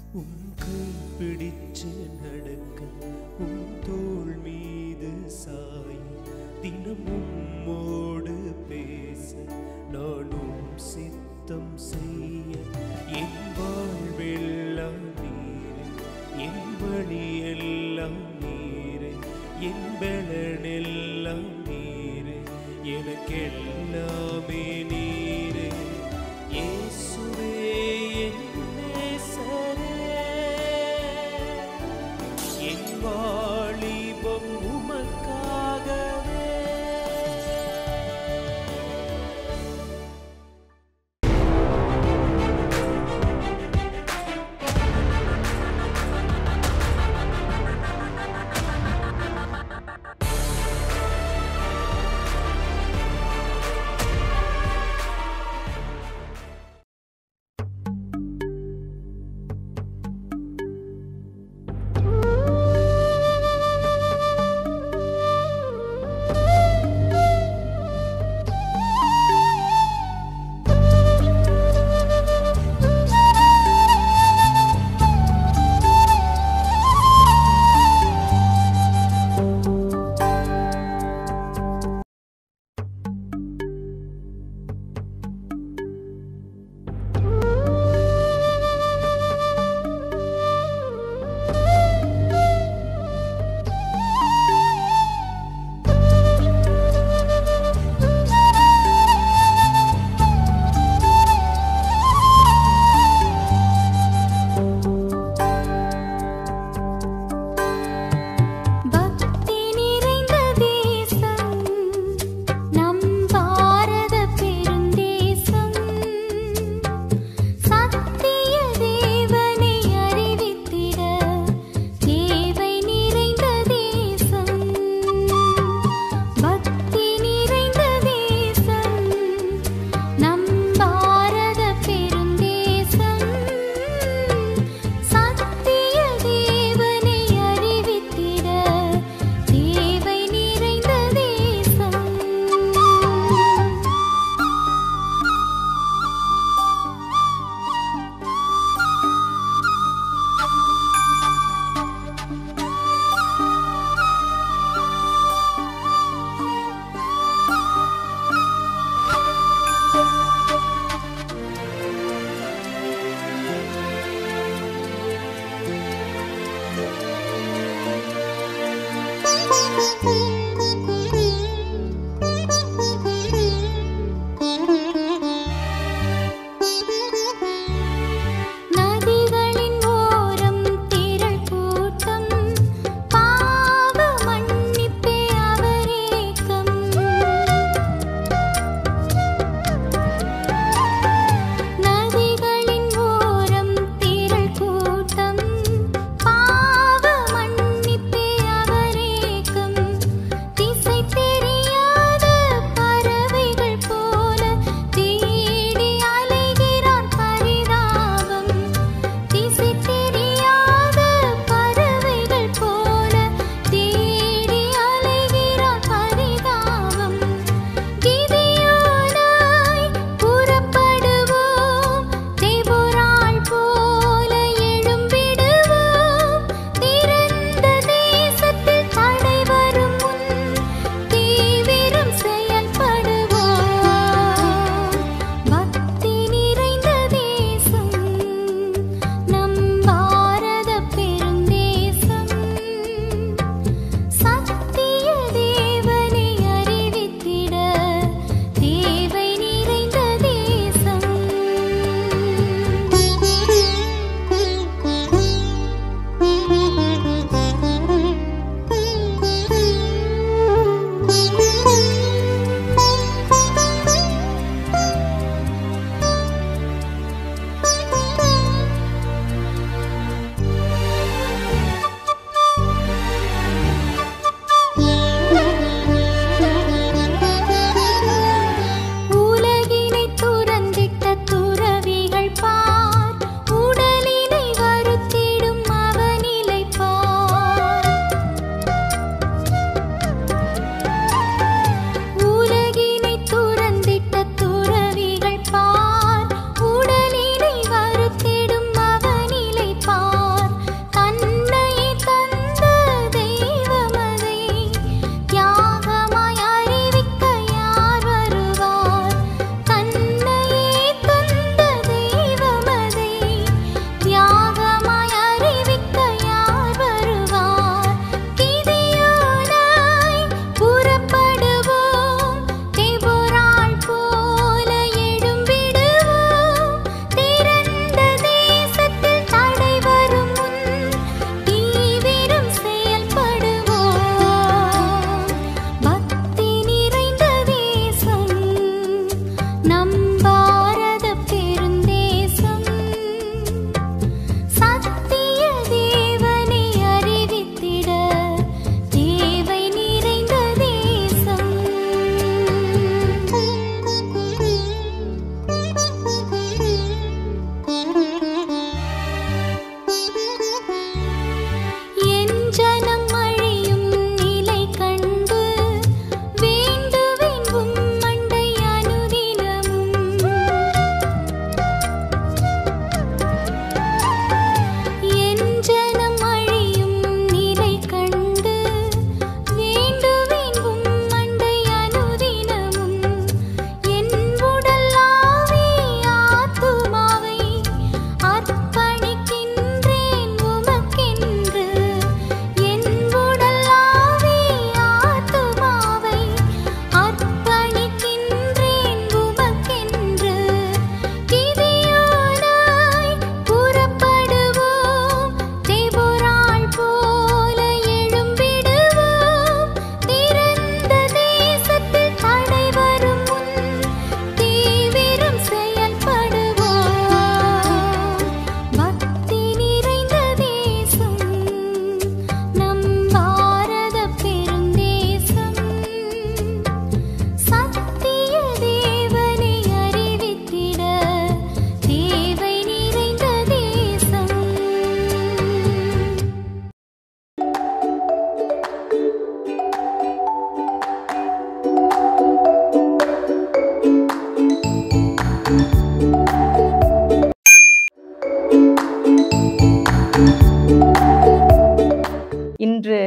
உன் கை பிடிச்சு நடக்க உன் தோள் மீது சாய் தினம் உம்மோடு பேச நானும் சித்தம் செய்ய என் வாழ்வெல்லாம் நீரே என் வழியெல்லாம் நீரே என் பலனெல்லாம் நீரே எனக்கெல்லாமே நீரே இயேசுவே என் நேசரே என் வாலிபம் உமக்காகவே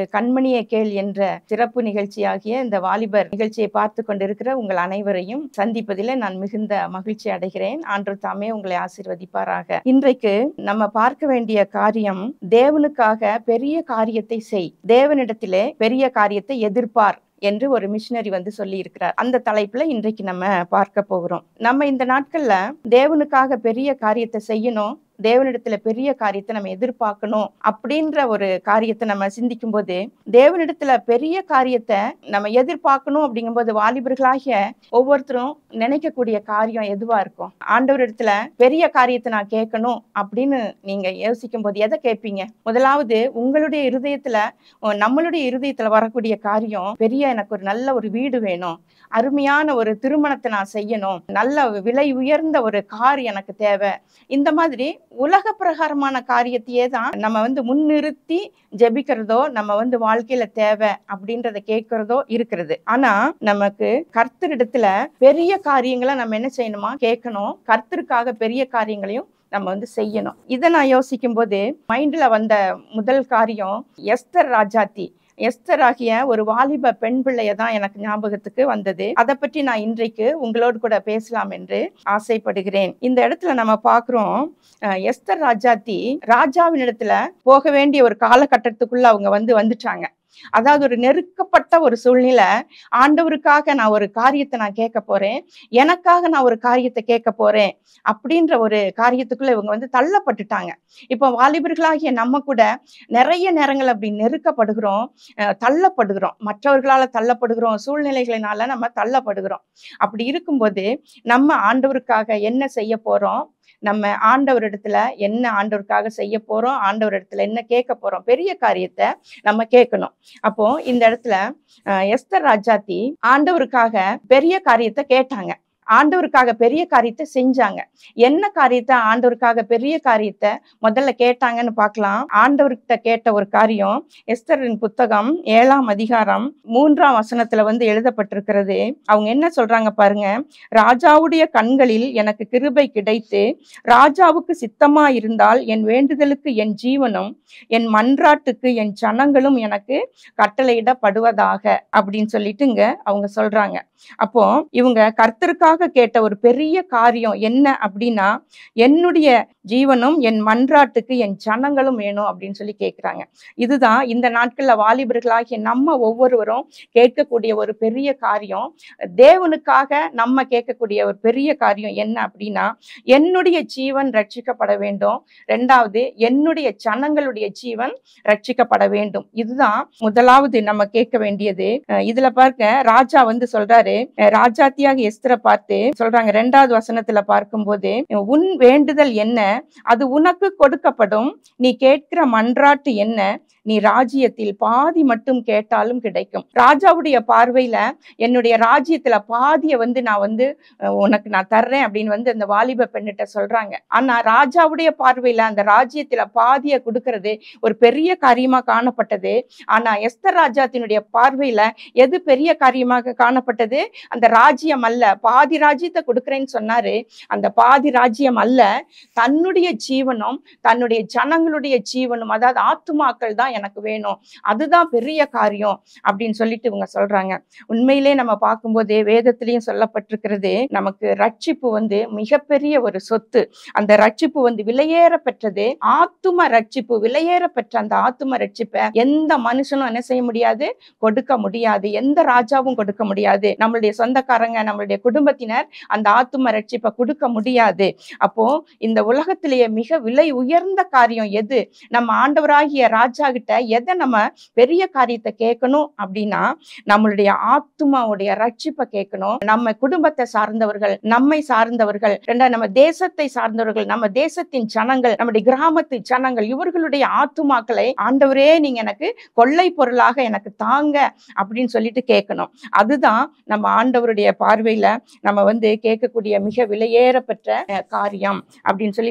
கண்மணியை கேள் என்ற சிறப்பு நிகழ்ச்சியாகிய இந்த வாலிபர் நிகழ்ச்சியை பார்த்து கொண்டிருக்கிற உங்கள் அனைவரையும் சந்திப்பதிலே நான் மிகுந்த மகிழ்ச்சி அடைகிறேன் ஆண்டு தாமே உங்களை ஆசீர்வதிப்பாராக இன்றைக்கு நம்ம பார்க்க வேண்டிய காரியம் தேவனுக்காக பெரிய காரியத்தை செய் தேவனிடத்திலே பெரிய காரியத்தை எதிர்பார் என்று ஒரு மிஷினரி வந்து சொல்லி இருக்கிறார் அந்த தலைப்புல இன்றைக்கு நம்ம பார்க்க போகிறோம் நம்ம இந்த நாட்கள்ல தேவனுக்காக பெரிய காரியத்தை செய்யணும் தேவனிடத்துல பெரிய காரியத்தை நம்ம எதிர்பார்க்கணும் அப்படின்ற ஒரு காரியத்தை நம்ம சிந்திக்கும் போது தேவனிடத்துல பெரிய காரியத்தை நம்ம எதிர்பார்க்கணும் அப்படிங்கும்போது வாலிபர்களாகிய ஒவ்வொருத்தரும் நினைக்கக்கூடிய காரியம் எதுவா இருக்கும் ஆண்டவரிடத்துல பெரிய காரியத்தை நான் கேட்கணும் அப்படின்னு நீங்க யோசிக்கும் போது எதை கேட்பீங்க முதலாவது உங்களுடைய இருதயத்துல அஹ் நம்மளுடைய இருதயத்துல வரக்கூடிய காரியம் பெரிய எனக்கு ஒரு நல்ல ஒரு வீடு வேணும் அருமையான ஒரு திருமணத்தை நான் செய்யணும் நல்ல விலை உயர்ந்த ஒரு கார் எனக்கு தேவை இந்த மாதிரி உலக பிரகாரமான காரியத்தையே தான் நம்ம வந்து முன்னிறுத்தி ஜெபிக்கிறதோ நம்ம வந்து வாழ்க்கையில தேவை அப்படின்றத கேட்கிறதோ இருக்கிறது ஆனா நமக்கு கர்த்தரிடத்துல பெரிய காரியங்களை நம்ம என்ன செய்யணுமா கேட்கணும் கர்த்தருக்காக பெரிய காரியங்களையும் நம்ம வந்து செய்யணும் இதை நான் யோசிக்கும் போது மைண்ட்ல வந்த முதல் காரியம் எஸ்தர் ராஜாத்தி எஸ்தர் ஆகிய ஒரு வாலிப பெண் பிள்ளைய தான் எனக்கு ஞாபகத்துக்கு வந்தது அதை பற்றி நான் இன்றைக்கு உங்களோடு கூட பேசலாம் என்று ஆசைப்படுகிறேன் இந்த இடத்துல நம்ம பார்க்குறோம் எஸ்தர் ராஜாத்தி ராஜாவின் இடத்துல போக வேண்டிய ஒரு காலகட்டத்துக்குள்ள அவங்க வந்து வந்துட்டாங்க அதாவது ஒரு நெருக்கப்பட்ட ஒரு சூழ்நிலை ஆண்டவருக்காக நான் ஒரு காரியத்தை நான் கேட்க போறேன் எனக்காக நான் ஒரு காரியத்தை கேட்க போறேன் அப்படின்ற ஒரு காரியத்துக்குள்ள இவங்க வந்து தள்ளப்பட்டுட்டாங்க இப்போ வாலிபர்களாகிய நம்ம கூட நிறைய நேரங்கள் அப்படி நெருக்கப்படுகிறோம் அஹ் தள்ளப்படுகிறோம் மற்றவர்களால தள்ளப்படுகிறோம் சூழ்நிலைகளினால நம்ம தள்ளப்படுகிறோம் அப்படி இருக்கும்போது நம்ம ஆண்டவருக்காக என்ன செய்ய போறோம் நம்ம ஆண்டவரிடத்துல என்ன ஆண்டவருக்காக செய்ய போறோம் ஆண்டவரிடத்துல என்ன கேட்க போறோம் பெரிய காரியத்தை நம்ம கேட்கணும் அப்போ இந்த இடத்துல அஹ், எஸ்தர் ராஜாத்தி ஆண்டவருக்காக பெரிய காரியத்தை கேட்டாங்க ஆண்டவருக்காக பெரிய காரியத்தை செஞ்சாங்க என்ன காரியத்தை ஆண்டவருக்காக பெரிய காரியத்தை முதல்ல கேட்டாங்கன்னு பார்க்கலாம் ஆண்டவர்கிட்ட கேட்ட ஒரு காரியம் எஸ்தரின் புத்தகம் ஏழாம் அதிகாரம் மூன்றாம் வசனத்துல வந்து எழுதப்பட்டிருக்கிறது அவங்க என்ன சொல்றாங்க பாருங்க ராஜாவுடைய கண்களில் எனக்கு கிருபை கிடைத்து ராஜாவுக்கு சித்தமா இருந்தால் என் வேண்டுதலுக்கு என் ஜீவனும் என் மன்றாட்டுக்கு என் சனங்களும் எனக்கு கட்டளையிடப்படுவதாக அப்படின்னு சொல்லிட்டு இங்க அவங்க சொல்றாங்க அப்போ இவங்க கர்த்தருக்காக கேட்ட ஒரு பெரிய காரியம் என்ன அப்படின்னா என்னுடைய ஜீவனும் என் மன்றாட்டுக்கு என் சனங்களும் வேணும் அப்படின்னு சொல்லி கேட்குறாங்க இதுதான் இந்த நாட்கள்ல வாலிபர்களாகிய நம்ம ஒவ்வொருவரும் கேட்கக்கூடிய ஒரு பெரிய காரியம் தேவனுக்காக நம்ம கேட்கக்கூடிய ஒரு பெரிய காரியம் என்ன அப்படின்னா என்னுடைய ஜீவன் ரட்சிக்கப்பட வேண்டும் ரெண்டாவது என்னுடைய சனங்களுடைய ஜீவன் ரட்சிக்கப்பட வேண்டும் இதுதான் முதலாவது நம்ம கேட்க வேண்டியது அஹ் இதுல பார்க்க ராஜா வந்து சொல்றாரு அஹ் ராஜாத்தியாக எஸ்தரை பார்த்து சொல்றாங்க ரெண்டாவது வசனத்துல பார்க்கும்போது உன் வேண்டுதல் என்ன அது உனக்கு கொடுக்கப்படும் நீ கேட்கிற மன்றாட்டு என்ன நீ ராஜ்யத்தில் பாதி மட்டும் கேட்டாலும் கிடைக்கும் ராஜாவுடைய பார்வையில என்னுடைய ராஜ்யத்துல பாதியை வந்து நான் வந்து அஹ், உனக்கு நான் தர்றேன் அப்படின்னு வந்து அந்த வாலிப பெண்ணிட்ட சொல்றாங்க ஆனா ராஜாவுடைய பார்வையில அந்த ராஜ்யத்துல பாதியை கொடுக்கறது ஒரு பெரிய காரியமா காணப்பட்டது ஆனா எஸ்தர் ராஜாத்தினுடைய பார்வையில எது பெரிய காரியமாக காணப்பட்டது அந்த ராஜ்யம் அல்ல பாதி ராஜ்யத்தை கொடுக்குறேன்னு சொன்னாரு அந்த பாதி ராஜ்யம் அல்ல தன்னுடைய ஜீவனும் தன்னுடைய ஜனங்களுடைய ஜீவனும் அதாவது ஆத்துமாக்கள் தான் எனக்கு வேணும் அதுதான் பெரிய காரியம் அப்படின்னு சொல்லிட்டு இவங்க சொல்றாங்க உண்மையிலே நம்ம பார்க்கும்போதே வேதத்திலையும் சொல்லப்பட்டிருக்கிறது நமக்கு ரட்சிப்பு வந்து மிகப்பெரிய ஒரு சொத்து அந்த ரட்சிப்பு வந்து விலையேற பெற்றது ஆத்தும ரட்சிப்பு விலையேற பெற்ற அந்த ஆத்தும ரட்சிப்பை எந்த மனுஷனும் என்ன செய்ய முடியாது கொடுக்க முடியாது எந்த ராஜாவும் கொடுக்க முடியாது நம்மளுடைய சொந்தக்காரங்க நம்மளுடைய குடும்பத்தினர் அந்த ஆத்தும ரட்சிப்பை கொடுக்க முடியாது அப்போ இந்த உலகத்திலேயே மிக விலை உயர்ந்த காரியம் எது நம்ம ஆண்டவராகிய ராஜா கிட்ட எதை நம்ம பெரிய காரியத்தை கேட்கணும் அப்படின்னா நம்மளுடைய ஆத்துமாவுடைய ரட்சிப்பை கேட்கணும் நம்ம குடும்பத்தை சார்ந்தவர்கள் நம்மை சார்ந்தவர்கள் ரெண்டாவது நம்ம தேசத்தை சார்ந்தவர்கள் நம்ம தேசத்தின் ஜனங்கள் நம்முடைய கிராமத்து ஜனங்கள் இவர்களுடைய ஆத்துமாக்களை ஆண்டவரே நீங்க எனக்கு கொள்ளை பொருளாக எனக்கு தாங்க அப்படின்னு சொல்லிட்டு கேட்கணும் அதுதான் நம்ம ஆண்டவருடைய பார்வையில நம்ம வந்து கேட்கக்கூடிய மிக விலையேற பெற்ற அஹ், காரியம் அப்படின்னு சொல்லி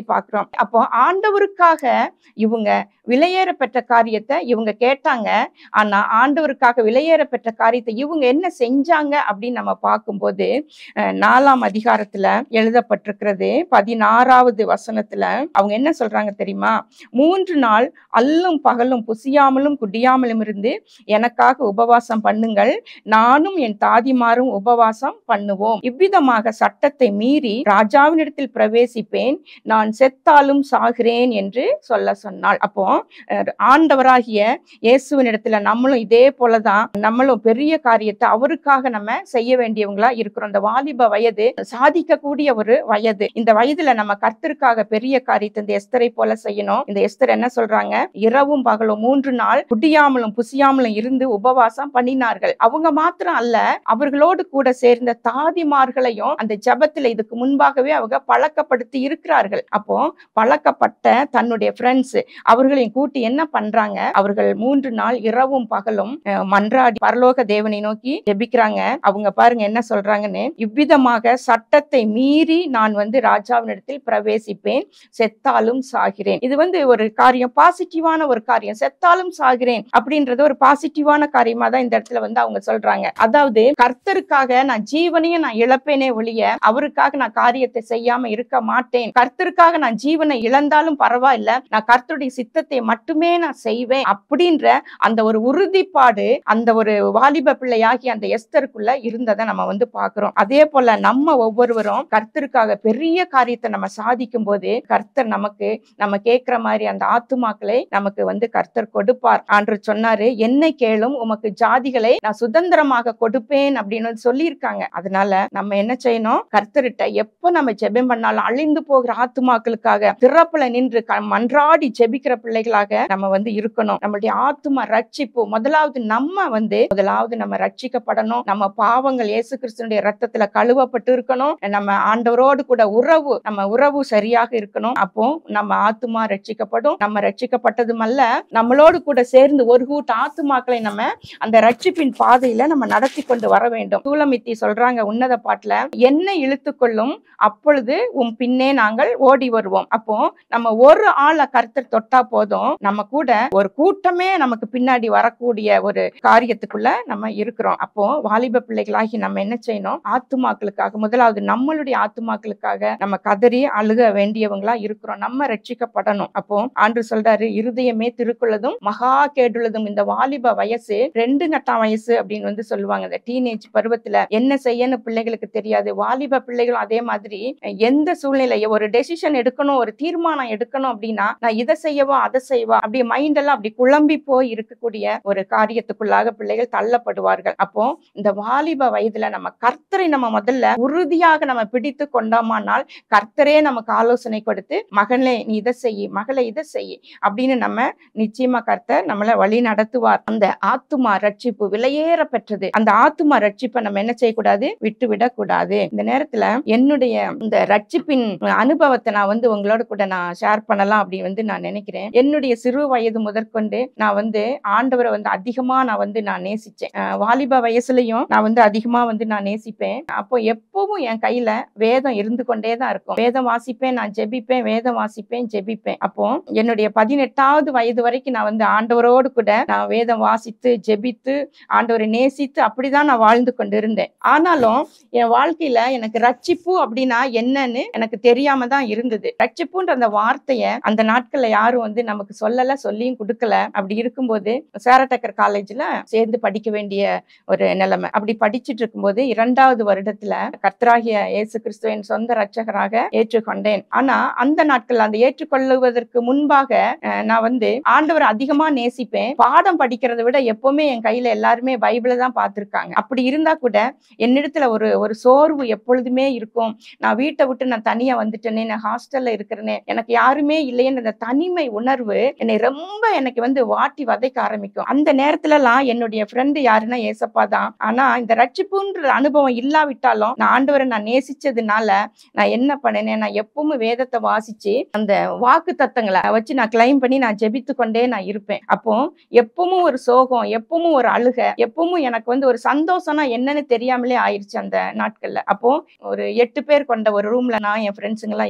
பார்க்கிறோம் அப்போ ஆண்டவருக்காக இவங்க விலையேற பெற்ற காரியத்தை இவங்க கேட்டாங்க ஆனா ஆண்டவருக்காக விலையேற பெற்ற காரியத்தை இவங்க என்ன செஞ்சாங்க அப்படின்னு நம்ம பார்க்கும்போது அஹ், நாலாம் அதிகாரத்துல எழுதப்பட்டிருக்கிறது பதினாறாவது வசனத்துல அவங்க என்ன சொல்றாங்க தெரியுமா மூன்று நாள் அல்லும் பகலும் புசியாமலும் குடியாமலும் இருந்து எனக்காக உபவாசம் பண்ணுங்கள் நானும் என் தாதிமாரும் உபவாசம் பண்ணுவோம் இவ்விதமாக சட்டத்தை மீறி ராஜாவினிடத்தில் பிரவேசிப்பேன் நான் செத்தாலும் சாகிறேன் என்று சொல்ல சொன்னாள் அப்போ அஹ், ஆண்டவராகிய இயேசுவினிடத்துல நம்மளும் இதே போலதான் நம்மளும் பெரிய காரியத்தை அவருக்காக நம்ம செய்ய வேண்டியவங்களா இருக்கிறோம் இந்த வாலிப வயது சாதிக்கக்கூடிய ஒரு வயது இந்த வயதுல நம்ம கர்த்தருக்காக பெரிய காரியத்தை இந்த எஸ்தரை போல செய்யணும் இந்த எஸ்தர் என்ன சொல்றாங்க இரவும் பகலும் மூன்று நாள் குடியாமலும் புசியாமலும் இருந்து உபவாசம் பண்ணினார்கள் அவங்க மாத்திரம் அல்ல அவர்களோடு கூட சேர்ந்த தாதிமார்களையும் அந்த ஜெபத்துல இதுக்கு முன்பாகவே அவங்க பழக்கப்படுத்தி இருக்கிறார்கள் அப்போ பழக்கப்பட்ட தன்னுடைய ஃப்ரெண்ட்ஸ் அவர்களையும் கூட்டி என்ன பண்றாங்க அவர்கள் மூன்று நாள் இரவும் பகலும் அஹ், மன்றாடி பரலோக தேவனை நோக்கி ஜெபிக்கிறாங்க அவங்க பாருங்க என்ன சொல்றாங்கன்னு இவ்விதமாக சட்டத்தை மீறி நான் வந்து ராஜாவினிடத்தில் பிரவேசிப்பேன் செத்தாலும் சாகிறேன் இது வந்து ஒரு காரியம் பாசிட்டிவான ஒரு காரியம் செத்தாலும் சாகிறேன் அப்படின்றது ஒரு பாசிட்டிவான காரியமா தான் இந்த இடத்துல வந்து அவங்க சொல்றாங்க அதாவது கர்த்தருக்காக நான் ஜீவனையும் நான் இழப்பேனே ஒழிய அவருக்காக நான் காரியத்தை செய்யாம இருக்க மாட்டேன் கர்த்தருக்காக நான் ஜீவனை இழந்தாலும் பரவாயில்ல நான் கர்த்தருடைய சித்தத்தை மட்டுமே நான் செய்வேன் அப்படின்ற அந்த ஒரு உறுதிப்பாடு அந்த ஒரு வாலிப பிள்ளையாகி அந்த எஸ்தருக்குள்ள இருந்ததை நம்ம வந்து பாக்குறோம் அதே போல நம்ம ஒவ்வொருவரும் கர்த்தருக்காக பெரிய காரியத்தை நம்ம சாதிக்கும் போது கர்த்தர் நமக்கு நம்ம கேட்கிற மாதிரி அந்த ஆத்துமாக்களை நமக்கு வந்து கர்த்தர் கொடுப்பார் ஆண்டு சொன்னாரு என்னை கேளும் உமக்கு ஜாதிகளை நான் சுதந்திரமாக கொடுப்பேன் அப்படின்னு வந்து சொல்லியிருக்காங்க அதனால நம்ம என்ன செய்யணும் கர்த்தர்கிட்ட எப்ப நம்ம ஜெபம் பண்ணாலும் அழிந்து போகிற ஆத்துமாக்களுக்காக திறப்புல நின்று க- மன்றாடி ஜெபிக்கிற பிள்ளைகளாக நம்ம வந்து இருக்கணும் நம்மளுடைய ஆத்துமா ரட்சிப்பு முதலாவது நம்ம வந்து முதலாவது நம்ம ரட்சிக்கப்படணும் நம்ம பாவங்கள் இயேசு கிறிஸ்துனுடைய ரத்தத்துல கழுவப்பட்டு இருக்கணும் நம்ம ஆண்டவரோடு கூட உறவு நம்ம உறவு சரியாக இருக்கணும் அப்போ நம்ம ஆத்துமா ரட்சிக்கப்படும் நம்ம ரட்சிக்கப்பட்டதும் அல்ல நம்மளோடு கூட சேர்ந்து ஒரு கூட்ட ஆத்துமாக்களை நம்ம அந்த ரட்சிப்பின் பாதையில நம்ம நடத்தி கொண்டு வர வேண்டும் சூலமித்தி சொல்றாங்க உன்னத பாட்டுல என்னை இழுத்துக்கொள்ளும் அப்பொழுது உன் பின்னே நாங்கள் ஓடி வருவோம் அப்போ நம்ம ஒரு ஆளை கருத்தர் தொட்டா போதும் நம்ம கூட ஒரு கூட்டமே நமக்கு பின்னாடி வரக்கூடிய ஒரு காரியத்துக்குள்ள நம்ம இருக்கிறோம் அப்போ வாலிப பிள்ளைகளாகி நம்ம என்ன செய்யணும் ஆத்துமாக்களுக்காக முதலாவது நம்மளுடைய ஆத்துமாக்களுக்காக நம்ம கதறி அழுக வேண்டியவங்களா இருக்கிறோம் நம்ம ரட்சிக்கப்படணும் அப்போ ஆண்டு சொல்றாரு இருதயமே திருக்குள்ளதும் மகா கேடுள்ளதும் இந்த வாலிப வயசு ரெண்டு நட்டாம் வயசு அப்படின்னு வந்து சொல்லுவாங்க இந்த டீனேஜ் பருவத்துல என்ன செய்யணும் பிள்ளைகளுக்கு தெரியாது வாலிப பிள்ளைகளும் அதே மாதிரி எந்த சூழ்நிலைய ஒரு டெசிஷன் எடுக்கணும் ஒரு தீர்மானம் எடுக்கணும் அப்படின்னா நான் இதை செய்யவா அதை செய்வா அப்படி மைண்ட் எல்லாம் அப்படி குழம்பி போய் இருக்கக்கூடிய ஒரு காரியத்துக்குள்ளாக பிள்ளைகள் தள்ளப்படுவார்கள் அப்போ இந்த வாலிப வயதுல நம்ம கர்த்தரை நம்ம முதல்ல உறுதியாக நம்ம பிடித்து கொண்டோமானால் கர்த்தரே நமக்கு ஆலோசனை கொடுத்து மகனே நீ இதை செய் மகளே இதை செய் அப்படின்னு நம்ம நிச்சயமா கர்த்தர் நம்மளை வழி நடத்துவார் அந்த ஆத்துமா ரட்சிப்பு விலையேற பெற்றது அந்த ஆத்துமா ரட்சிப்பை நம்ம என்ன செய்யக்கூடாது விட்டு விடக்கூடாது இந்த நேரத்துல என்னுடைய இந்த ரட்சிப்பின் அனுபவத்தை நான் வந்து உங்களோட கூட நான் ஷேர் பண்ணலாம் அப்படி வந்து நான் நினைக்கிறேன் என்னுடைய சிறு வயது முதற்கொண்டு நான் வந்து ஆண்டவரை வந்து அதிகமா நான் வந்து நான் நேசிச்சேன் அஹ் வாலிப வயசுலயும் நான் வந்து அதிகமா வந்து நான் நேசிப்பேன் அப்போ எப்பவும் என் கையில வேதம் இருந்து கொண்டே தான் இருக்கும் வேதம் வாசிப்பேன் நான் ஜெபிப்பேன் வேதம் வாசிப்பேன் ஜெபிப்பேன் அப்போ என்னுடைய பதினெட்டாவது வயது வரைக்கும் நான் வந்து ஆண்டவரோடு கூட நான் வேதம் வாசித்து ஜெபித்து ஆண்டவரை நேசித்து அப்படிதான் நான் வாழ்ந்து கொண்டு இருந்தேன் ஆனாலும் என் வாழ்க்கையில எனக்கு ரட்சிப்பு அப்படின்னா என்னன்னு எனக்கு தெரியாம தான் இருந்தது ரட்சிப்புன்ற அந்த வார்த்தைய அந்த நாட்கள்ல யாரும் வந்து நமக்கு சொல்லல சொல்லியும் கொடுக்கல அப்படி இருக்கும்போது சேரட்டக்கர் காலேஜ்ல சேர்ந்து படிக்க வேண்டிய ஒரு நிலைமை அப்படி படிச்சிட்டு இருக்கும்போது இரண்டாவது வருடத்துல கர்த்தராகிய இயேசு கிறிஸ்துவின் சொந்த ரட்சகராக ஏற்றுக்கொண்டேன் ஆனா அந்த நாட்கள் அந்த ஏற்றுக்கொள்ளுவதற்கு முன்பாக அஹ், நான் வந்து ஆண்டவரை அதிகமா நேசிப்பேன் பாடம் படிக்கிறதை விட எப்பவுமே என் கையில எல்லாருமே பைபிளை தான் பார்த்திருக்காங்க அப்படி இருந்தா கூட என்னிடத்துல ஒரு ஒரு சோர்வு எப்பொழுதுமே இருக்கும் நான் வீட்டை விட்டு நான் தனியா வந்துட்டேனே நான் ஹாஸ்டல்ல இருக்கிறேனே எனக்கு யாருமே இல்லையேன்ற அந்த தனிமை உணர்வு என்னை ரொம்ப எனக்கு வந்து வாட்டி வதைக்க ஆரம்பிக்கும் அந்த நேரத்துலலாம் என்னுடைய ஃப்ரெண்டு யாருன்னா ஏசப்பா தான் ஆனா இந்த ரட்சிப்புன்ற அனுபவம் இல்லாவிட்டாலும் நான் ஆண்டவரை நான் நேசிச்சதுனால நான் என்ன பண்ணேன் நான் எப்பவும் வேதத்தை வாசிச்சு அந்த வாக்கு தத்தங்களை வச்சு நான் கிளைம் பண்ணி நான் ஜெபித்து கொண்டே நான் இருப்பேன் அப்போ எப்பவும் ஒரு சோகம் எப்பவும் ஒரு அழுக எப்பவும் எனக்கு வந்து ஒரு சந்தோஷம்னா என்னன்னு தெரியாமலே ஆயிருச்சு அந்த நாட்கள்ல அப்போ ஒரு எட்டு பேர் கொண்ட ஒரு ரூம்ல நான் என் ஃப்ரெண்ட்ஸுங்க எல்லாம் இருந்தோம்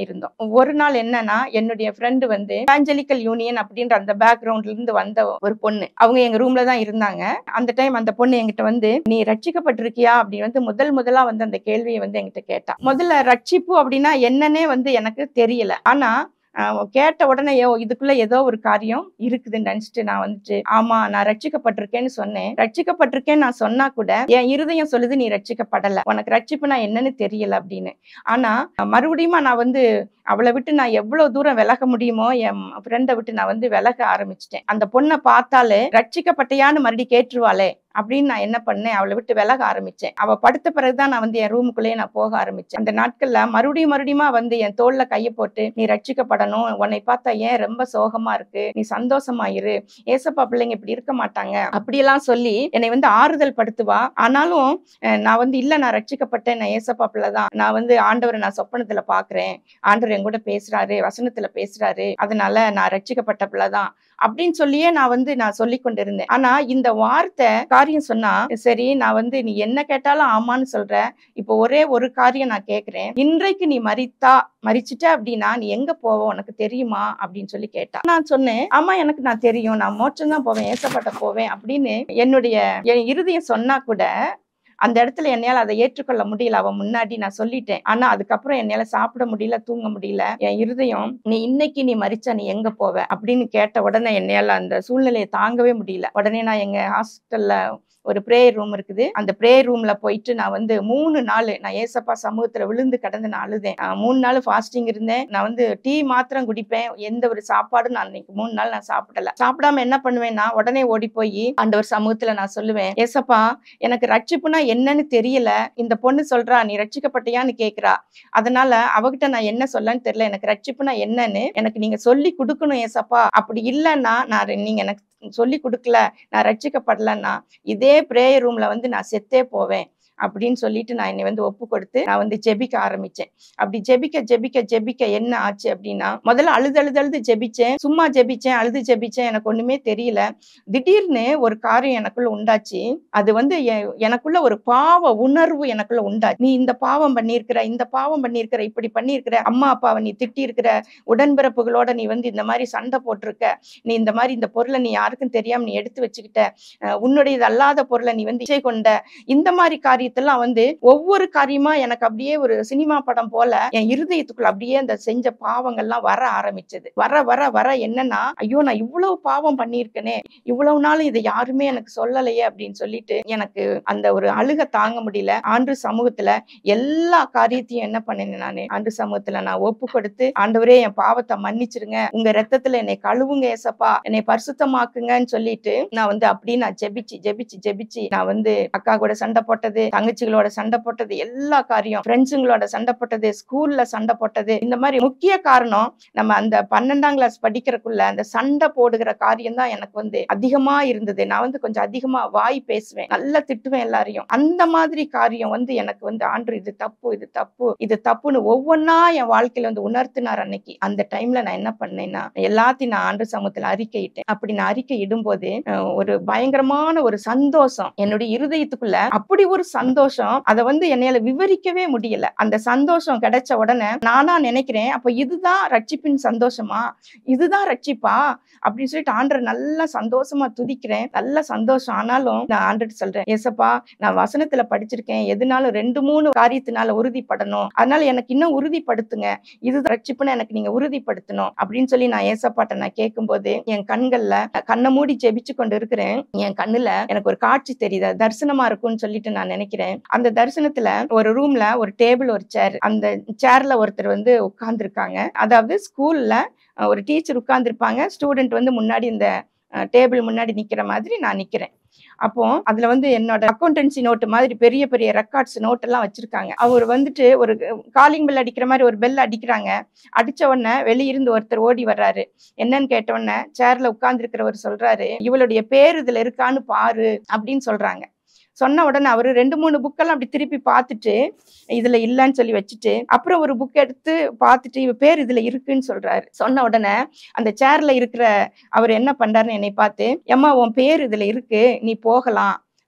ஒரு நாள் என்னன்னா என்னுடைய ஃப்ரெண்டு வந்து ஏஞ்சலிக்கல் யூனியன் அப்படின்ற அந்த பேக்ரவுண்ட்ல இருந்து வந்த ஒரு பொண்ணு அவங்க எங்க ரூம்ல தான் இருந்தாங்க அந்த டைம் அந்த பொண்ணு என்கிட்ட வந்து நீ ரட்சிக்கப்பட்டிருக்கியா அப்படின்னு வந்து முதல் முதலா வந்து அந்த கேள்வியை வந்து என்கிட்ட கேட்டா முதல்ல ரட்சிப்பு அப்படின்னா என்னன்னே வந்து எனக்கு தெரியல ஆனா ஆஹ் கேட்ட உடனே "ஐயோ, இதுக்குள்ள ஏதோ ஒரு காரியம் இருக்குதுன்னு நினைச்சிட்டு நான் வந்துட்டு ஆமா நான் ரட்சிக்கப்பட்டிருக்கேன்னு சொன்னேன் ரட்சிக்கப்பட்டிருக்கேன்னு நான் சொன்னா கூட என் இருதயம் சொல்லுது நீ ரட்சிக்கப்படல உனக்கு ரட்சிப்பு நான் என்னன்னு தெரியல அப்படின்னு ஆனா மறுபடியும் நான் வந்து அவளை விட்டு நான் எவ்வளவு தூரம் விலக முடியுமோ என் ஃப்ரெண்டை விட்டு நான் வந்து விலக ஆரம்பிச்சிட்டேன் அந்த பொண்ணை பார்த்தாலே ரட்சிக்கப்பட்டியான்னு மறுபடியும் கேட்டுருவாளே அப்படின்னு நான் என்ன பண்ணேன் அவளை விட்டு விலக ஆரம்பிச்சேன் அவ படுத்த பிறகுதான் நான் வந்து என் ரூமுக்குள்ளேயே நான் போக ஆரம்பிச்சேன் அந்த நாட்கள்ல மறுபடியும் மறுபடியுமா வந்து என் தோல்ல கையை போட்டு நீ ரட்சிக்கப்படணும் உன்னை பார்த்தா ஏன் ரொம்ப சோகமா இருக்கு நீ சந்தோஷமா இரு ஏசப்பா பிள்ளைங்க இப்படி இருக்க மாட்டாங்க அப்படியெல்லாம் சொல்லி என்னை வந்து ஆறுதல் படுத்துவா ஆனாலும் அஹ், நான் வந்து இல்ல நான் ரட்சிக்கப்பட்டேன் நான் ஏசப்பா பிள்ளை தான் நான் வந்து ஆண்டவரை நான் சொப்பனத்துல பாக்குறேன் ஆண்டவர் என் கூட பேசுறாரு வசனத்துல பேசுறாரு அதனால நான் ரட்சிக்கப்பட்ட பிள்ளை தான் அப்படின்னு சொல்லியே நான் வந்து நான் சொல்லி கொண்டிருந்தேன் ஆனா இந்த வார்த்தை காரியம் சொன்னா சரி நான் வந்து நீ என்ன கேட்டாலும் ஆமான்னு சொல்ற இப்போ ஒரே ஒரு காரியம் நான் கேக்குறேன் இன்றைக்கு நீ மரித்தா மரிச்சிட்ட அப்படின்னா நீ எங்க போவ உனக்கு தெரியுமா அப்படின்னு சொல்லி கேட்டா நான் சொன்னேன் ஆமா எனக்கு நான் தெரியும் நான் மோட்சம் தான் போவேன் ஏசப்பட்ட போவேன் அப்படின்னு என்னுடைய என் இருதயம் சொன்னா கூட அந்த இடத்துல என்னால அதை ஏற்றுக்கொள்ள முடியல அவன் முன்னாடி நான் சொல்லிட்டேன் ஆனா அதுக்கப்புறம் என்னால சாப்பிட முடியல தூங்க முடியல என் இருதயம் நீ இன்னைக்கு நீ மரிச்சா நீ எங்க போவ அப்படின்னு கேட்ட உடனே என்னால அந்த சூழ்நிலையை தாங்கவே முடியல உடனே நான் எங்க ஹாஸ்டல்ல ஒரு ப்ரேயர் ரூம் இருக்குது அந்த ப்ரேயர் ரூம்ல போயிட்டு நான் வந்து மூணு நாள் நான் ஏசப்பா சமூகத்துல விழுந்து கடந்து நான் அழுதேன் ஆஹ் மூணு நாள் ஃபாஸ்டிங் இருந்தேன் நான் வந்து டீ மாத்திரம் குடிப்பேன் எந்த ஒரு சாப்பாடும் நான் அன்னைக்கு மூணு நாள் நான் சாப்பிடல சாப்பிடாம என்ன பண்ணுவேன்னா உடனே ஓடி போய் ஆண்டவர் சமூகத்துல நான் சொல்லுவேன் ஏசப்பா எனக்கு ரட்சிப்புனா என்னன்னு தெரியல இந்த பொண்ணு சொல்றா நீ ரட்சிக்கப்பட்டியான்னு கேக்குறா அதனால அவகிட்ட நான் என்ன சொல்லன்னு தெரியல எனக்கு ரட்சிப்புனா என்னன்னு எனக்கு நீங்க சொல்லி கொடுக்கணும் ஏசப்பா அப்படி இல்லைன்னா நான் நீங்க எனக்கு சொல்லி கொடுக்கல நான் ரட்சிக்கப்படலன்னா இதே ப்ரேயர் ரூம்ல வந்து நான் செத்தே போவேன் அப்படின்னு சொல்லிட்டு நான் என்னை வந்து ஒப்பு கொடுத்து நான் வந்து ஜெபிக்க ஆரம்பிச்சேன் அப்படி ஜெபிக்க ஜெபிக்க ஜெபிக்க என்ன ஆச்சு அப்படின்னா முதல்ல அழுது அழுது அழுது ஜெபிச்சேன் சும்மா ஜெபிச்சேன் அழுது ஜெபிச்சேன் எனக்கு ஒண்ணுமே தெரியல திடீர்னு ஒரு காரியம் எனக்குள்ள உண்டாச்சு அது வந்து எ- எனக்குள்ள ஒரு பாவ உணர்வு எனக்குள்ள உண்டாச்சு நீ இந்த பாவம் பண்ணியிருக்கிற இந்த பாவம் பண்ணியிருக்கிற இப்படி பண்ணியிருக்கிற அம்மா அப்பாவை நீ திட்டி இருக்கிற உடன்பிறப்புகளோட நீ வந்து இந்த மாதிரி சண்டை போட்டிருக்க நீ இந்த மாதிரி இந்த பொருளை நீ யாருக்கும் தெரியாம நீ எடுத்து வச்சுக்கிட்ட அஹ் உன்னுடையது அல்லாத பொருளை நீ வந்து இச்சை கொண்ட இந்த மாதிரி காரியத்தெல்லாம் வந்து ஒவ்வொரு காரியமா எனக்கு அப்படியே ஒரு சினிமா படம் போல என் இருதயத்துக்குள்ள அப்படியே அந்த செஞ்ச பாவங்கள்லாம் வர ஆரம்பிச்சது வர வர வர என்னன்னா ஐயோ நான் இவ்வளவு பாவம் பண்ணியிருக்கனே இவ்வளவு நாள் இதை யாருமே எனக்கு சொல்லலையே அப்படின்னு சொல்லிட்டு எனக்கு அந்த ஒரு அழுக தாங்க முடியல ஆண்டு சமூகத்துல எல்லா காரியத்தையும் என்ன பண்ணேன் நானு ஆண்டு சமூகத்துல நான் ஒப்பு கொடுத்து ஆண்டவரே என் பாவத்தை மன்னிச்சிருங்க உங்க ரத்தத்துல என்னை கழுவுங்க ஏசப்பா என்னை பரிசுத்தமாக்குங்கன்னு சொல்லிட்டு நான் வந்து அப்படி நான் ஜெபிச்சு ஜெபிச்சு ஜெபிச்சு நான் வந்து அக்கா கூட சண்டை போட்டது தங்கச்சிகளோட சண்டை போட்டது எல்லா காரியம் ஃப்ரெண்ட்ஸுங்களோட சண்டை போட்டது ஸ்கூல்ல சண்டை போட்டது இந்த மாதிரி முக்கிய காரணம் நம்ம அந்த பன்னெண்டாம் கிளாஸ் படிக்கிறதுக்குள்ள அந்த சண்டை போடுகிற காரியம் தான் எனக்கு வந்து அதிகமா இருந்தது நான் வந்து கொஞ்சம் அதிகமா வாய் பேசுவேன் நல்லா திட்டுவேன் எல்லாரையும் அந்த மாதிரி காரியம் வந்து எனக்கு வந்து ஆண்டு இது தப்பு இது தப்பு இது தப்புன்னு ஒவ்வொன்னா என் வாழ்க்கையில வந்து உணர்த்தினார் அன்னைக்கு அந்த டைம்ல நான் என்ன பண்ணேன்னா எல்லாத்தையும் நான் ஆண்டு சமூகத்துல அறிக்கையிட்டேன் அப்படி நான் அறிக்கை இடும்போது அஹ், ஒரு பயங்கரமான ஒரு சந்தோஷம் என்னுடைய இருதயத்துக்குள்ள அப்படி ஒரு சந்தோஷம் அதை வந்து என்னால விவரிக்கவே முடியல அந்த சந்தோஷம் கிடைச்ச உடனே நானா நினைக்கிறேன் அப்ப இதுதான் ரட்சிப்பின் சந்தோஷமா இதுதான் ரட்சிப்பா அப்படின்னு சொல்லிட்டு ஆண்டரை நல்லா சந்தோஷமா துதிக்கிறேன் நல்ல சந்தோஷம் ஆனாலும் நான் ஆண்டர்ட்ட சொல்றேன் ஏசப்பா நான் வசனத்துல படிச்சிருக்கேன் எதுனாலும் ரெண்டு மூணு காரியத்தினால உறுதிப்படணும் அதனால எனக்கு இன்னும் உறுதிப்படுத்துங்க இது ரட்சிப்புன்னு எனக்கு நீங்க உறுதிப்படுத்தணும் அப்படின்னு சொல்லி நான் ஏசப்பாட்ட நான் கேட்கும்போது என் கண்கள்ல நான் கண்ணை மூடி ஜெபிச்சு கொண்டு இருக்கிறேன் என் கண்ணுல எனக்கு ஒரு காட்சி தெரியுது அது தரிசனமா இருக்கும்னு சொல்லிட்டு நான் நினைக்கிறேன் அந்த தரிசனத்துல ஒரு ரூம்ல ஒரு டேபிள் ஒரு சேர் அந்த சேர்ல ஒருத்தர் வந்து உட்கார்ந்துருக்காங்க அதாவது ஸ்கூல்ல ஒரு டீச்சர் உட்கார்ந்துருப்பாங்க ஸ்டூடெண்ட் வந்து முன்னாடி இந்த டேபிள் முன்னாடி நிக்கிற மாதிரி நான் நிக்கிறேன் அப்போ அதுல வந்து என்னோட அக்கௌண்டன்சி நோட்டு மாதிரி பெரிய பெரிய ரெக்கார்ட்ஸ் நோட் எல்லாம் வச்சிருக்காங்க அவர் வந்துட்டு ஒரு காலிங் பெல் அடிக்கிற மாதிரி ஒரு பெல் அடிக்கிறாங்க அடிச்ச உடனே வெளியிருந்து ஒருத்தர் ஓடி வர்றாரு என்னன்னு கேட்ட உடனே சேர்ல உட்கார்ந்துருக்கிறவர் சொல்றாரு இவளுடைய பேர் இதுல இருக்கான்னு பாரு அப்படின்னு சொல்றாங்க சொன்ன உடனே அவரு ரெண்டு மூணு புக்கெல்லாம் அப்படி திருப்பி பார்த்துட்டு இதுல இல்லைன்னு சொல்லி வச்சுட்டு அப்புறம் ஒரு புக் எடுத்து பார்த்துட்டு இவ பேர் இதுல இருக்குன்னு சொல்றாரு சொன்ன உடனே அந்த சேர்ல இருக்கிற அவர் என்ன பண்றாருன்னு என்னை பார்த்து ஏம்மா உன் பேர் இதுல இருக்கு நீ போகலாம்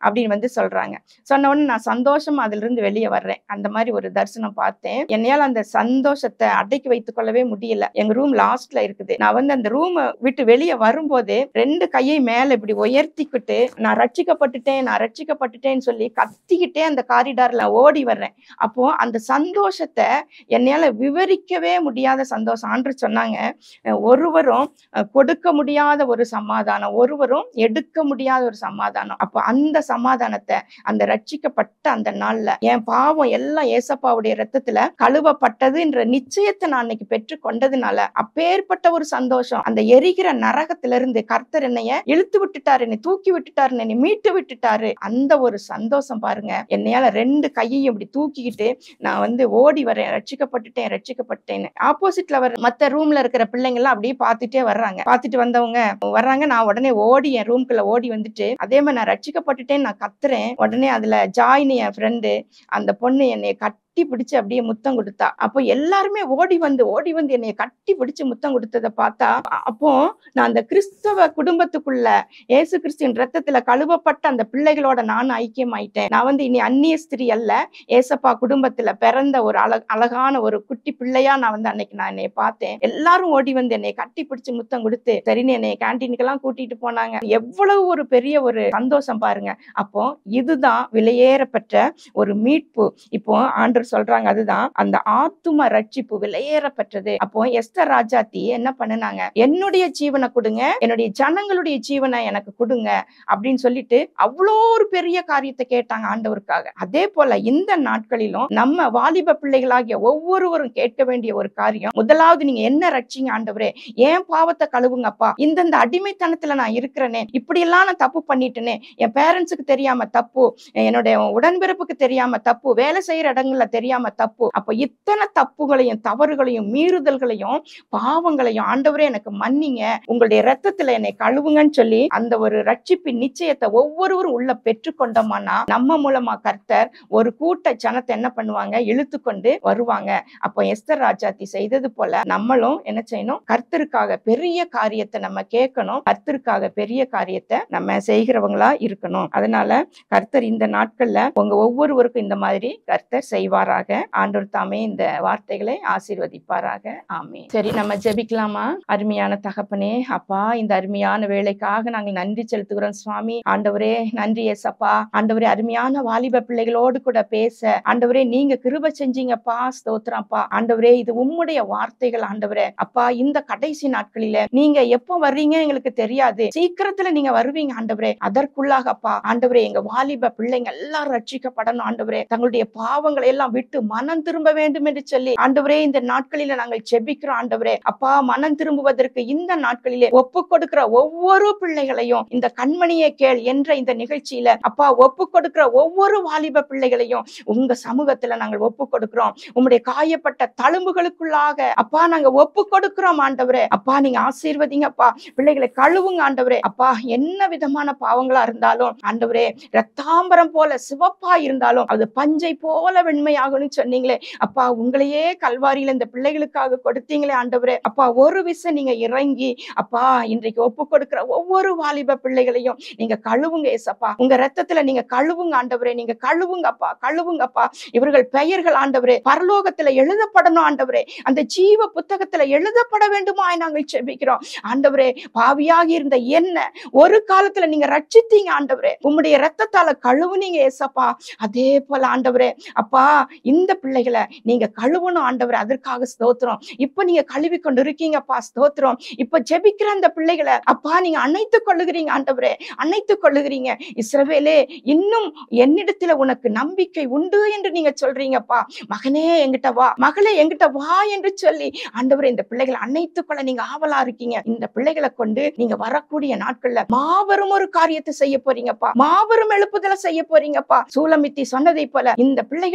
அப்படின்னு வந்து சொல்றாங்க சொன்ன உடனே நான் சந்தோஷமா அதுல இருந்து வெளியே வர்றேன் அந்த மாதிரி ஒரு தரிசனம் பார்த்தேன் என்னையால அந்த சந்தோஷத்தை அடக்கி வைத்துக் கொள்ளவே முடியல எங்க ரூம் லாஸ்ட்ல இருக்குது நான் வந்து அந்த ரூம் விட்டு வெளியே வரும்போது ரெண்டு கையை மேல இப்படி உயர்த்திக்கிட்டு நான் ரட்சிக்கப்பட்டுட்டேன் நான் ரட்சிக்கப்பட்டுட்டேன்னு சொல்லி கத்திக்கிட்டே அந்த காரிடார்ல ஓடி வர்றேன் அப்போ அந்த சந்தோஷத்தை என்னால விவரிக்கவே முடியாத சந்தோஷம் ஆண்டு சொன்னாங்க அஹ் ஒருவரும் அஹ் கொடுக்க முடியாத ஒரு சமாதானம் ஒருவரும் எடுக்க முடியாத ஒரு சமாதானம் அப்போ அந்த சமாதானத்தை அந்த ரட்சிக்கப்பட்ட அந்த நாள்ல என் பாவம் எல்லாம் ஏசப்பாவுடைய ரத்தத்துல கழுவப்பட்டதுன்ற நிச்சயத்தை நான் அன்னைக்கு பெற்று கொண்டதுனால அப்பேற்பட்ட ஒரு சந்தோஷம் அந்த எரிகிற நரகத்துல இருந்து கர்த்தர் என்னைய இழுத்து விட்டுட்டாரு என்னை தூக்கி விட்டுட்டாரு என்னை மீட்டு விட்டுட்டாரு அந்த ஒரு சந்தோஷம் பாருங்க என்னையால ரெண்டு கையையும் இப்படி தூக்கிக்கிட்டு நான் வந்து ஓடி வரேன் ரட்சிக்கப்பட்டுட்டேன் ரட்சிக்கப்பட்டேன்னு ஆப்போசிட்ல வர மத்த ரூம்ல இருக்கிற பிள்ளைங்க எல்லாம் அப்படியே பார்த்துட்டே வர்றாங்க பார்த்துட்டு வந்தவங்க வர்றாங்க நான் உடனே ஓடி என் ரூம்குள்ள ஓடி வந்துட்டு அதே மாதிரி நான் ரட்சிக்கப்பட்டுட்டேன்னு நான் கத்துறேன் உடனே அதுல ஜாயினி என் ஃப்ரெண்டு அந்த பொண்ணு என்னை கட்டி பிடிச்சு அப்படியே முத்தம் கொடுத்தா அப்போ எல்லாருமே ஓடி வந்து ஓடி வந்து என்னைய கட்டி பிடிச்சு முத்தம் கொடுத்ததை பார்த்தா அ- அப்போ நான் அந்த கிறிஸ்தவ குடும்பத்துக்குள்ள இயேசு கிறிஸ்துவின் ரத்தத்துல கழுவப்பட்ட அந்த பிள்ளைகளோட நான் ஐக்கியமாயிட்டேன் நான் வந்து இனி அந்நிய ஸ்திரீ அல்ல ஏசப்பா குடும்பத்துல பிறந்த ஒரு அழ அழகான ஒரு குட்டி பிள்ளையா நான் வந்து அன்னைக்கு நான் என்னைய பார்த்தேன் எல்லாரும் ஓடி வந்து என்னை கட்டி பிடிச்சு முத்தம் கொடுத்து சரின்னு என்னை கேன்டீனுக்கெல்லாம் கூட்டிட்டு போனாங்க எவ்வளவு ஒரு பெரிய ஒரு சந்தோஷம் பாருங்க அப்போ இதுதான் விலையேறப்பட்ட ஒரு மீட்பு இப்போ ஆண்டவர் சொல்றாங்க அதுதான் அந்த ஆத்தும ரட்சிப்பு விலையேறப்பட்டது அப்போ எஸ்தர் ராஜாத்தி என்ன பண்ணுனாங்க என்னுடைய ஜீவனை கொடுங்க என்னுடைய ஜனங்களுடைய ஜீவனை எனக்கு கொடுங்க அப்படின்னு சொல்லிட்டு அவ்வளோ ஒரு பெரிய காரியத்தை கேட்டாங்க ஆண்டவருக்காக அதே போல இந்த நாட்களிலும் நம்ம வாலிப பிள்ளைகளாகிய ஒவ்வொருவரும் கேட்க வேண்டிய ஒரு காரியம் முதலாவது நீங்க என்ன ரட்சிங்க ஆண்டவரே ஏன் பாவத்தை கழுவுங்கப்பா இந்தந்த அடிமைத்தனத்துல நான் இருக்கிறேனே இப்படி எல்லாம் நான் தப்பு பண்ணிட்டேனே என் பேரண்ட்ஸுக்கு தெரியாம தப்பு என்னுடைய உடன்பிறப்புக்கு தெரியாம தப்பு வேலை செய்யற இடங்கள்ல தெரியாம தப்பு அப்ப இத்தனை தப்புகளையும் தவறுகளையும் மீறுதல்களையும் பாவங்களையும் ஆண்டவரே எனக்கு மன்னிங்க உங்களுடைய ரத்தத்துல என்னை கழுவுங்கன்னு சொல்லி அந்த ஒரு ரட்சிப்பின் நிச்சயத்தை ஒவ்வொருவரும் உள்ள பெற்றுக்கொண்டோமானா நம்ம மூலமா கர்த்தர் ஒரு கூட்ட ஜனத்தை என்ன பண்ணுவாங்க இழுத்து கொண்டு வருவாங்க அப்போ எஸ்தர் ராஜாத்தி செய்தது போல நம்மளும் என்ன செய்யணும் கர்த்தருக்காக பெரிய காரியத்தை நம்ம கேட்கணும் கர்த்தருக்காக பெரிய காரியத்தை நம்ம செய்கிறவங்களா இருக்கணும் அதனால கர்த்தர் இந்த நாட்கள்ல உங்க ஒவ்வொருவருக்கும் இந்த மாதிரி கர்த்தர் செய்வாராக ஆண்டவர் தாமே இந்த வார்த்தைகளை ஆசீர்வதிப்பாராக ஆமே சரி நம்ம ஜெபிக்கலாமா அருமையான தகப்பனே அப்பா இந்த அருமையான வேலைக்காக நாங்கள் நன்றி செலுத்துகிறோம் சுவாமி ஆண்டவரே நன்றி ஏசப்பா ஆண்டவரே அருமையான வாலிப பிள்ளைகளோடு கூட பேச ஆண்டவரே நீங்க கிருப செஞ்சீங்கப்பா ஸ்தோத்திரம்ப்பா ஆண்டவரே இது உம்முடைய வார்த்தைகள் ஆண்டவரே அப்பா இந்த கடைசி நாட்களில நீங்க எப்போ வர்றீங்க எங்களுக்கு தெரியாது சீக்கிரத்துல நீங்க வருவீங்க ஆண்டவரே அதற்குள்ளாக அப்பா ஆண்டவரே எங்க வாலிப பிள்ளைங்க எல்லாரும் ரட்சிக்கப்படணும் ஆண்டவரே தங்களுடைய பாவங்களை எல்லாம் விட்டு மனம் திரும்ப வேண்டும் என்று சொல்லி ஆண்டவரே இந்த நாட்களில நாங்கள் செபிக்கிறோம் ஆண்டவரே அப்பா மனம் திரும்புவதற்கு இந்த நாட்களிலே ஒப்பு கொடுக்கிற ஒவ்வொரு பிள்ளைகளையும் இந்த கண்மணியை கேள் என்ற இந்த நிகழ்ச்சியில அப்பா ஒப்பு கொடுக்கிற ஒவ்வொரு வாலிப பிள்ளைகளையும் உங்க சமூகத்துல நாங்கள் ஒப்பு கொடுக்கிறோம் உம்முடைய காயப்பட்ட தழும்புகளுக்குள்ளாக அப்பா நாங்க ஒப்பு கொடுக்கிறோம் ஆண்டவரே அப்பா நீங்க ஆசீர்வதிங்கப்பா பிள்ளைகளை கழுவுங்க ஆண்டவரே அப்பா என்ன விதமான பாவங்களா இருந்தாலும் ஆண்டவரே ரத்தாம்பரம் போல சிவப்பா இருந்தாலும் அது பஞ்சை போல வெண்மையாகும்னு சொன்னீங்களே அப்பா உங்களையே கல்வாரியில இந்த பிள்ளைகளுக்காக கொடுத்தீங்களே ஆண்டவரே அப்பா ஒரு விசை நீங்க இறங்கி அப்பா இன்றைக்கு ஒப்பு கொடுக்கிற ஒவ்வொரு வாலிப பிள்ளைகளையும் நீங்க கழுவுங்க ஏசப்பா உங்க ரத்தத்துல நீங்க கழுவுங்க ஆண்டவரே நீங்க கழுவுங்கப்பா கழுவுங்கப்பா இவர்கள் பெயர்கள் ஆண்டவரே பரலோகத்துல எழுதப்படணும் ஆண்டவரே அந்த ஜீவ புத்தகத்துல எழுதப்பட வேண்டுமாய் நாங்கள் செபிக்கிறோம் ஆண்டவரே பாவியாகி இருந்த என்ன ஒரு காலத்துல நீங்க ரட்சித்தீங்க ஆண்டவரே உம்முடைய ரத்தத்தால கழுவுனீங்க ஏசப்பா அதே போல ஆண்டவரே அப்பா இந்த பிள்ளைகளை நீங்க கழுவணும் ஆண்டவரே அதற்காக ஸ்தோத்திரம் இப்ப நீங்க கழுவி கொண்டு இருக்கீங்கப்பா ஸ்தோத்திரம் இப்ப ஜெபிக்கிற அந்த பிள்ளைகளை அப்பா நீங்க அணைத்து கொள்ளுகிறீங்க ஆண்டவரே அணைத்து கொள்ளுகிறீங்க இஸ்ரவேலே இன்னும் என்னிடத்துல உனக்கு நம்பிக்கை உண்டு என்று நீங்க சொல்றீங்கப்பா மகனே எங்கிட்ட வா மகளே எங்கிட்ட வா என்று சொல்லி ஆண்டவரே இந்த பிள்ளைகளை அணைத்துக் கொள்ள நீங்க ஆவலா இருக்கீங்க இந்த பிள்ளைகளை கொண்டு நீங்க வரக்கூடிய நாட்கள்ல மாபெரும் ஒரு காரியத்தை செய்ய போறீங்கப்பா மாபெரும் எழுப்புதலை செய்ய போறீங்கப்பா சூலமித்தி சொன்னதை போல இந்த பிள்ளைகளுக்கு பின்னால்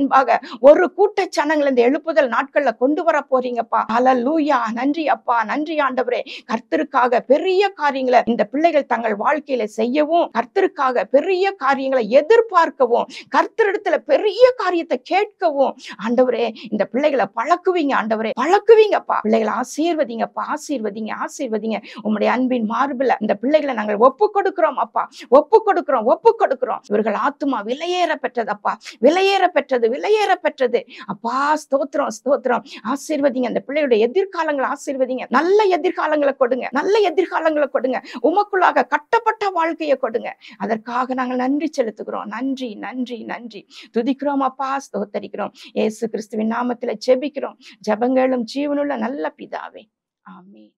பின்பாக ஒரு கூட்ட ஜனங்கள் இந்த எழுப்புதல் நாட்கள்ல கொண்டு வர போறீங்கப்பா ஹalleluya நன்றி அப்பா நன்றி ஆண்டவரே கர்த்தருக்காக பெரிய காரியங்களை இந்த பிள்ளைகள் தங்கள் வாழ்க்கையில செய்யவும் கர்த்தருக்காக பெரிய காரியங்களை எதிர்பார்க்கவும் கர்த்தரிடத்துல பெரிய காரியத்தை கேட்கவும் ஆண்டவரே இந்த பிள்ளைகளை பழக்குவீங்க ஆண்டவரே பழக்குவீங்கப்பா பிள்ளைகளை ஆசீர்வதிங்கப்பா ஆசீர்வதிங்க ஆசீர்வதிங்க உம்முடைய அன்பின் மார்பில் இந்த பிள்ளைகளை நாங்கள் ஒப்பு கொடுக்கிறோம் அப்பா ஒப்பு கொடுக்கிறோம் ஒப்பு கொடுக்கிறோம் இவர்கள் ஆத்துமா விலையேற பெற்றதப்பா விலையேற பெற்றது விலையேற பெற்றது அப்பா ஸ்தோத்திரம் ஸ்தோத்திரம் ஆசீர்வதிங்க அந்த பிள்ளையுடைய எதிர்காலங்களை ஆசீர்வதிங்க நல்ல எதிர்காலங்களை கொடுங்க நல்ல எதிர்காலங்களை கொடுங்க உமக்குள்ளாக கட்டப்பட்ட வாழ்க்கையை கொடுங்க அதற்காக நாங்கள் நன்றி செலுத்துகிறோம் நன்றி நன்றி நன்றி துதிக்கிறோம் அப்பா ஸ்தோத்தரிக்கிறோம் இயேசு கிறிஸ்துவின் நாமத்துல ஜெபிக்கிறோம் ஜெபங்களும் ஜீவனுள்ள நல்ல பிதாவே ஆமென்